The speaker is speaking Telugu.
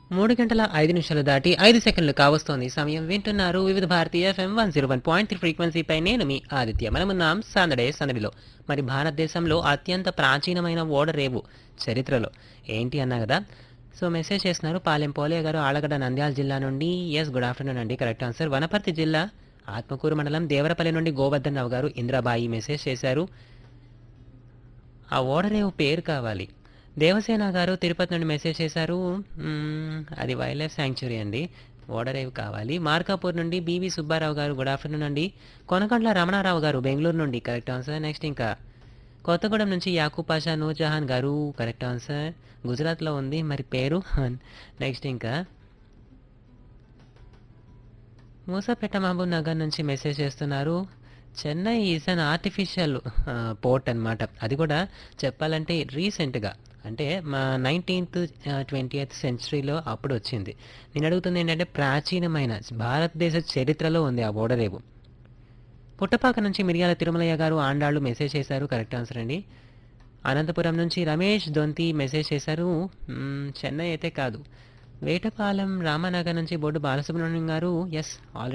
మూడు గంటల ఐదు నిమిషాలు దాటి ఐదు సెకండ్లు కావస్తోంది సమయం వింటున్నారు Vividh Bharati FM one zero one point three ఫ్రీక్వెన్సీపై నేను మీ ఆదిత్య మనమున్నాం సందడే సందడిలో మరి భారతదేశంలో అత్యంత ప్రాచీనమైన ఓడరేవు చరిత్రలో ఏంటి అన్నా కదా సో మెసేజ్ చేస్తున్నారు పాలెం పోలే గారు ఆలగడ్డ నంద్యాల జిల్లా నుండి ఎస్ గుడ్ ఆఫ్టర్నూన్ అండి కరెక్ట్ ఆన్సర్ వనపర్తి జిల్లా ఆత్మకూరు మండలం దేవరపల్లి నుండి గోవర్ధన్ రావు గారు ఇంద్రాబాయి మెసేజ్ చేశారు ఆ ఓడరేవు పేరు కావాలి దేవసేన గారు తిరుపతి నుండి మెసేజ్ చేశారు మ్మ్, అది వైల్డ్ లైఫ్ శాంక్చురీ అండి ఓడరేవు కావాలి మార్కాపూర్ నుండి బీవీ సుబ్బారావు గారు గుడ్ ఆఫ్టర్నూన్ అండి కొనకండ్ల రమణారావు గారు బెంగళూరు నుండి కరెక్ట్ ఆన్సర్ నెక్స్ట్ ఇంకా కొత్తగూడెం నుంచి యాకూబ్ పాషా నూర్జహాన్ గారు కరెక్ట్ ఆన్సర్ గుజరాత్లో ఉంది మరి పేరు నెక్స్ట్ ఇంకా మూసాపేట మహబూబ్ నగర్ నుంచి మెసేజ్ చేస్తున్నారు Chennai is an artificial port అన్నమాట అది కూడా చెప్పాలంటే రీసెంట్గా అంటే మా నైన్టీన్త్ ట్వంటీ ఎయిత్ సెంచరీలో అప్పుడు వచ్చింది నేను అడుగుతుంది ఏంటంటే ప్రాచీనమైన భారతదేశ చరిత్రలో ఉంది ఆ ఓడరేవు పుట్టపాక నుంచి మిరియాల తిరుమలయ్య గారు ఆండాళ్ళు మెసేజ్ చేశారు కరెక్ట్ ఆన్సర్ అండి అనంతపురం నుంచి రమేష్ దొంతి మెసేజ్ చేశారు మ్మ్, చెన్నై అయితే కాదు వేటపాలెం రామనగర్ నుంచి బొడ్డు బాలసుబ్రహ్మణ్యం గారు ఎస్ ఆల్రెడీ